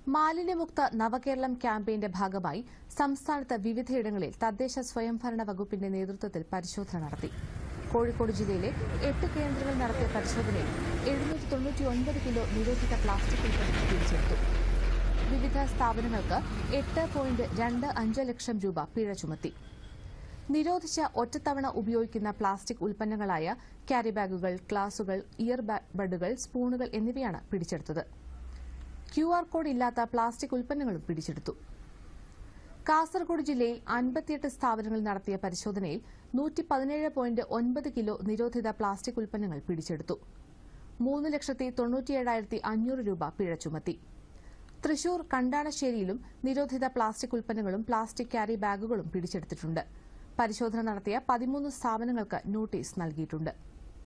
മാലിന്യമുക്ത നവകേരളം ക്യാമ്പയിന്റെ ഭാഗമായി സംസ്ഥാനത്ത് വിവിധയിടങ്ങളിൽ തദ്ദേശ സ്വയംഭരണ വകുപ്പിന്റെ നേതൃത്വത്തിൽ പരിശോധന നടത്തി കോഴിക്കോട് ജില്ലയിലെ എട്ട് കേന്ദ്രങ്ങളിൽ നടത്തിയ പരിശോധനയിൽ എഴുന്നൂറ്റി തൊണ്ണൂറ്റിയൊൻപത് കിലോ നിരോധിത പ്ലാസ്റ്റിക് ഉൽപ്പന്നങ്ങൾ പിടിച്ചെടുത്തു വിവിധ സ്ഥാപനങ്ങൾക്ക് എട്ട് പോയിന്റ് രണ്ട് അഞ്ച് ലക്ഷം രൂപ പിഴ ചുമത്തി നിരോധിച്ച ഒറ്റത്തവണ ഉപയോഗിക്കുന്ന പ്ലാസ്റ്റിക് ഉൽപ്പന്നങ്ങളായ ക്യാരി ബാഗുകൾ ഗ്ലാസുകൾ ഇയർ ബഡുകൾ സ്പൂണുകൾ എന്നിവയാണ് പിടിച്ചെടുത്തത് ക്യു ആർ കോഡ് ഇല്ലാത്ത പ്ലാസ്റ്റിക് ഉൽപ്പന്നങ്ങളും പിടിച്ചെടുത്തു കാസർഗോഡ് ജില്ലയിൽ അൻപത്തിയെട്ട് സ്ഥാപനങ്ങളിൽ നടത്തിയ പരിശോധനയിൽ നൂറ്റി പതിനേഴ് പോയിന്റ് ഒൻപത് കിലോ നിരോധിത പ്ലാസ്റ്റിക് ഉൽപ്പന്നങ്ങൾ പിടിച്ചെടുത്തു മൂന്ന് ലക്ഷത്തി തൊണ്ണൂറ്റിയേഴായിരത്തി അഞ്ഞൂറ് രൂപ പിഴ ചുമത്തി തൃശൂർ കണ്ടാണശ്ശേരിയിലും നിരോധിത പ്ലാസ്റ്റിക് ഉൽപ്പന്നങ്ങളും പ്ലാസ്റ്റിക് ക്യാരി ബാഗുകളും പിടിച്ചെടുത്തിട്ടുണ്ട് പരിശോധന നടത്തിയ പതിമൂന്ന് സ്ഥാപനങ്ങൾക്ക് നോട്ടീസ് നൽകിയിട്ടുണ്ട്